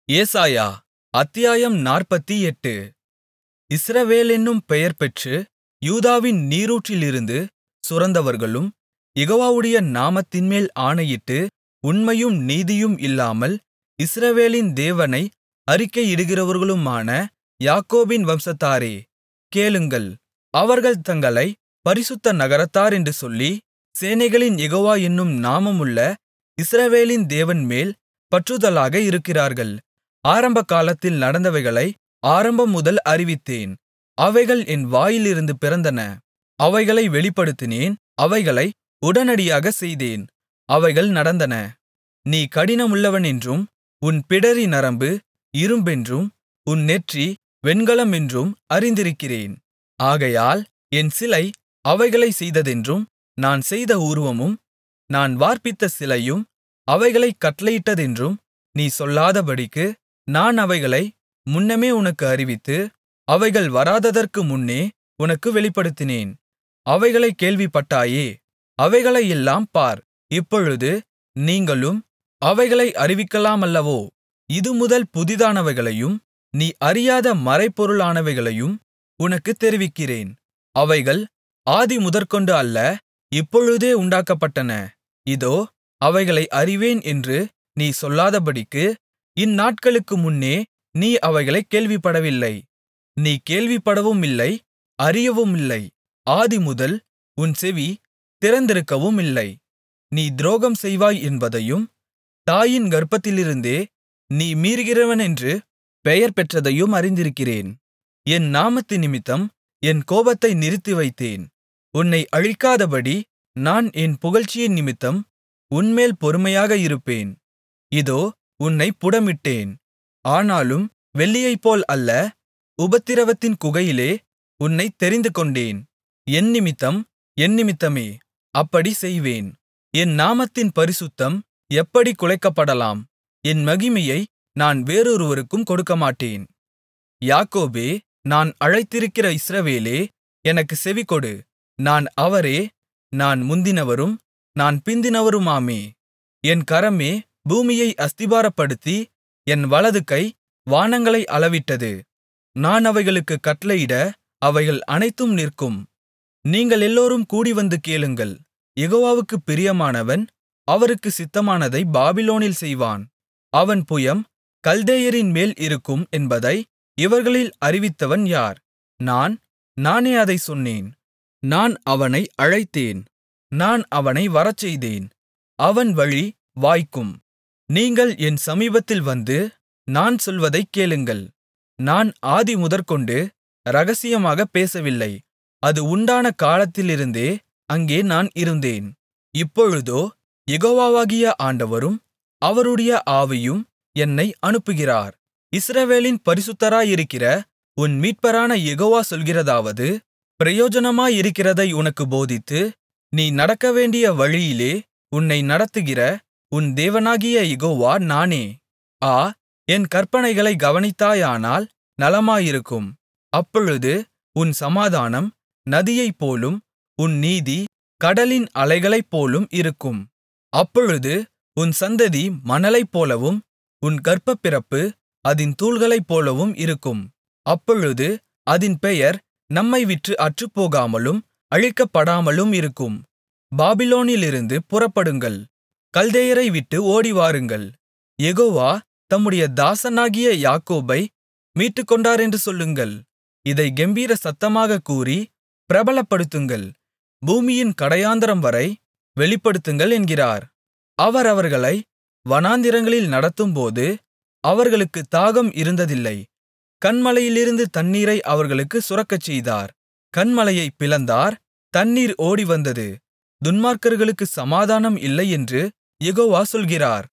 ஏசாயா அத்தியாயம் நாற்பத்தெட்டு இஸ்ரவேலென்னும் பெயர்பெற்று யூதாவின் நீரூற்றிலிருந்து சுரந்தவர்களும் யெகோவாவுடைய நாமத்தின்மேல் ஆணையிட்டு உண்மையும் நீதியும் இல்லாமல் இஸ்ரவேலின் தேவனை அறிக்கையிடுகிறவர்களுமான யாக்கோபின் வம்சத்தாரே கேளுங்கள் அவர்கள் தங்களைப் பரிசுத்த நகரத்தாரென்று சொல்லி சேனைகளின் யெகோவா என்னும் நாமமுள்ள இஸ்ரவேலின் தேவன்மேல் பற்றுதலாக இருக்கிறார்கள் ஆரம்பகாலத்தில் நடந்தவைகளை ஆரம்பம்முதல் அறிவித்தேன் அவைகள் என் வாயிலிருந்து பிறந்தன அவைகளை வெளிப்படுத்தினேன் அவைகளை உடனடியாகச் செய்தேன் அவைகள் நடந்தன நீ கடினமுள்ளவனென்றும் உன் பிடரி நரம்பு இரும்பென்றும் உன் நெற்றி வெண்கலமென்றும் அறிந்திருக்கிறேன் ஆகையால் என் சிலை அவைகளைச் செய்ததென்றும் நான் செய்த உருவமும் நான் வார்ப்பித்த சிலையும் அவைகளைக் கட்டளையிட்டதென்றும் நீ சொல்லாதபடிக்கு நான் அவைகளை முன்னமே உனக்கு அறிவித்து அவைகள் வராததற்கு முன்னே உனக்கு வெளிப்படுத்தினேன் அவைகளைக் கேள்விப்பட்டாயே அவைகளையெல்லாம் பார் இப்பொழுது நீங்களும் அவைகளை அறிவிக்கலாமல்லவோ இதுமுதல் புதிதானவைகளையும் நீ அறியாத மறைபொருளானவைகளையும் உனக்குத் தெரிவிக்கிறேன் அவைகள் ஆதிமுதற்கொண்டு அல்ல இப்பொழுதே உண்டாக்கப்பட்டன இதோ அவைகளை அறிவேன் என்று நீ சொல்லாதபடிக்கு இந்நாட்களுக்கு முன்னே நீ அவைகளைக் கேள்விப்படவில்லை நீ கேள்விப்படவுமில்லை அறியவுமில்லை ஆதிமுதல் உன் செவி திறந்திருக்கவுமில்லை நீ துரோகம் செய்வாய் என்பதையும் தாயின் கர்ப்பத்திலிருந்தே நீ மீறுகிறவனென்று பெயர் பெற்றதையும் அறிந்திருக்கிறேன் என் நாமத்தினிமித்தம் என் கோபத்தை நிறுத்திவைத்தேன் உன்னை அழிக்காதபடி நான் என் புகழ்ச்சியின் நிமித்தம் உன்மேல் பொறுமையாக இருப்பேன் இதோ உன்னைப் புடமிட்டேன் ஆனாலும் வெள்ளியைப்போல் அல்ல உபத்திரவத்தின் குகையிலே உன்னைத் தெரிந்துகொண்டேன் என் நிமித்தம் என் நிமித்தமே அப்படி செய்வேன் என் நாமத்தின் பரிசுத்தம் எப்படி குலைக்கப்படலாம் என் மகிமையை நான் வேறொருவருக்கும் கொடுக்கமாட்டேன் யாக்கோபே நான் அழைத்திருக்கிற இஸ்ரவேலே எனக்குச் செவிகொடு நான் அவரே நான் முந்தினவரும் நான் பிந்தினவருமாமே என் கரமே பூமியை அஸ்திபாரப்படுத்தி என் வலதுகை வானங்களை அளவிட்டது நான் அவைகளுக்குக் கட்டளையிட அவைகள் அனைத்தும் நிற்கும் நீங்களெல்லோரும் கூடிவந்து கேளுங்கள் யெகோவாவுக்குப் பிரியமானவன் அவருக்குச் சித்தமானதை பாபிலோனில் செய்வான் அவன் புயம் கல்தேயரின் மேல் இருக்கும் என்பதை இவர்களில் அறிவித்தவன் யார் நான் நானே அதைச் சொன்னேன் நான் அவனை அழைத்தேன் நான் அவனை வரச்செய்தேன் அவன் வழி வாய்க்கும் நீங்கள் என் சமீபத்தில் வந்து நான் சொல்வதைக் கேளுங்கள் நான் ஆதிமுதற்கொண்டு இரகசியமாகப் பேசவில்லை அது உண்டான காலத்திலிருந்தே அங்கே நான் இருந்தேன் இப்பொழுதோ யெகோவாவாகிய ஆண்டவரும் அவருடைய ஆவியும் என்னை அனுப்புகிறார் இஸ்ரவேலின் பரிசுத்தராயிருக்கிற உன் மீட்பரான யெகோவா சொல்கிறதாவது பிரயோஜனமாயிருக்கிறதை உனக்குப் போதித்து நீ நடக்கவேண்டிய வழியிலே உன்னை நடத்துகிற உன் தேவனாகிய யெகோவா நானே ஆ என் கற்பனைகளை கவனித்தாயானால் நலமாயிருக்கும் அப்பொழுது உன் சமாதானம் நதியைப்போலும் உன் நீதி கடலின் அலைகளைப்போலும் இருக்கும் அப்பொழுது உன் சந்ததி மணலைப்போலவும் உன் கர்ப்பப்பிறப்பு அதின் தூள்களைப்போலவும் இருக்கும் அப்பொழுது அதின் பெயர் நம்மை விற்று அற்றுப்போகாமலும் அழிக்கப்படாமலும் இருக்கும் பாபிலோனிலிருந்து புறப்படுங்கள் கல்தேயரை விட்டு ஓடிவாருங்கள் யெகோவா தம்முடைய தாசனாகிய யாக்கோபை மீட்டுக்கொண்டாரென்று சொல்லுங்கள் இதை கெம்பீர சத்தமாகக் கூறி பிரபலப்படுத்துங்கள் பூமியின் கடையாந்தரம் வரை வெளிப்படுத்துங்கள் என்கிறார் அவர் அவர்களை வனாந்திரங்களில் நடத்தும்போது அவர்களுக்குத் தாகம் இருந்ததில்லை கன்மலையிலிருந்து தண்ணீரை அவர்களுக்குச் சுரக்கச்செய்தார் கன்மலையைப் பிளந்தார் தண்ணீர் ஓடிவந்தது துன்மார்க்கர்களுக்குச் சமாதானம் இல்லை என்று யெகோவா சொல்கிறார்